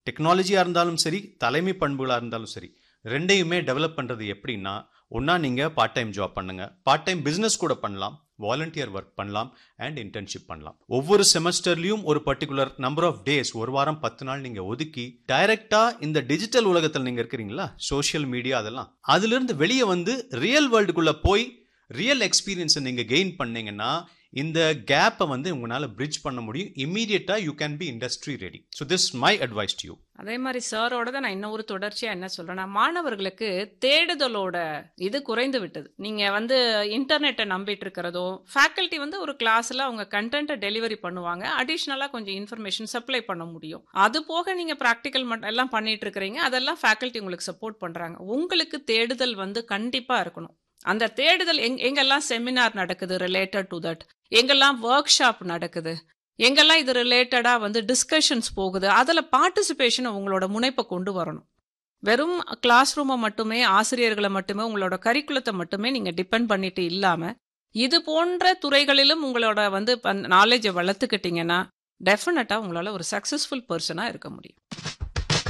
டெக்னாலஜியாக இருந்தாலும் சரி தலைமை பண்புகளாக இருந்தாலும் சரி ரெண்டையுமே டெவலப் பண்ணுறது எப்படின்னா ஒன்றா நீங்கள் பார்ட் டைம் ஜாப் பண்ணுங்க பார்ட் டைம் பிஸ்னஸ் கூட பண்ணலாம் வாலண்டியர் ஒர்க் பண்ணலாம் அண்ட் இன்டர்ன்ஷிப் பண்ணலாம் ஒவ்வொரு செமஸ்டர்லையும் ஒரு பர்டிகுலர் நம்பர் ஆஃப் டேஸ் ஒரு வாரம் பத்து நாள் நீங்கள் ஒதுக்கி டைரக்டா இந்த டிஜிட்டல் உலகத்தில் நீங்கள் இருக்கிறீங்களா சோஷியல் மீடியா அதெல்லாம் அதுலேருந்து வெளியே வந்து ரியல் வேர்ல்டுக்குள்ளே போய் ரியல் எக்ஸ்பீரியன்ஸை நீங்கள் கெயின் பண்ணீங்கன்னா இந்த கேப்பை வந்து உங்களால் பிரிட்ஜ் பண்ண முடியும் இம்மீடியட்டாக you can be industry ready so this my advice to you அதே மாதிரி சாரோட தான் நான் இன்னும் ஒரு தொடர்ச்சியா என்ன சொல்றேன்னா மாணவர்களுக்கு தேடுதலோட இது குறைந்து விட்டது நீங்க வந்து இன்டர்நெட்டை நம்பிட்டு இருக்கிறதோ ஃபேக்கல்ட்டி வந்து ஒரு கிளாஸ்ல அவங்க கண்டென்ட்டை டெலிவரி பண்ணுவாங்க அடிஷ்னலா கொஞ்சம் இன்ஃபர்மேஷன் சப்ளை பண்ண முடியும் அது போக நீங்க ப்ராக்டிக்கல் எல்லாம் பண்ணிட்டு இருக்கிறீங்க அதெல்லாம் ஃபேக்கல்ட்டி உங்களுக்கு சப்போர்ட் பண்றாங்க உங்களுக்கு தேடுதல் வந்து கண்டிப்பா இருக்கணும் அந்த தேடுதல் எங் எங்கெல்லாம் செமினார் நடக்குது ரிலேட்டட் டு தட் எங்கெல்லாம் ஒர்க் ஷாப் நடக்குது எங்கெல்லாம் இது ரிலேட்டடா வந்து டிஸ்கஷன்ஸ் போகுது அதில் பார்ட்டிசிபேஷனை உங்களோட முனைப்பை கொண்டு வரணும் வெறும் கிளாஸ் ரூமை மட்டுமே ஆசிரியர்களை மட்டுமே உங்களோட கரிக்குலத்தை மட்டுமே நீங்கள் டிபெண்ட் பண்ணிட்டு இல்லாமல் இது போன்ற துறைகளிலும் உங்களோட வந்து நாலேஜை வளர்த்துக்கிட்டீங்கன்னா டெஃபினட்டாக உங்களால் ஒரு சக்ஸஸ்ஃபுல் பர்சனாக இருக்க முடியும்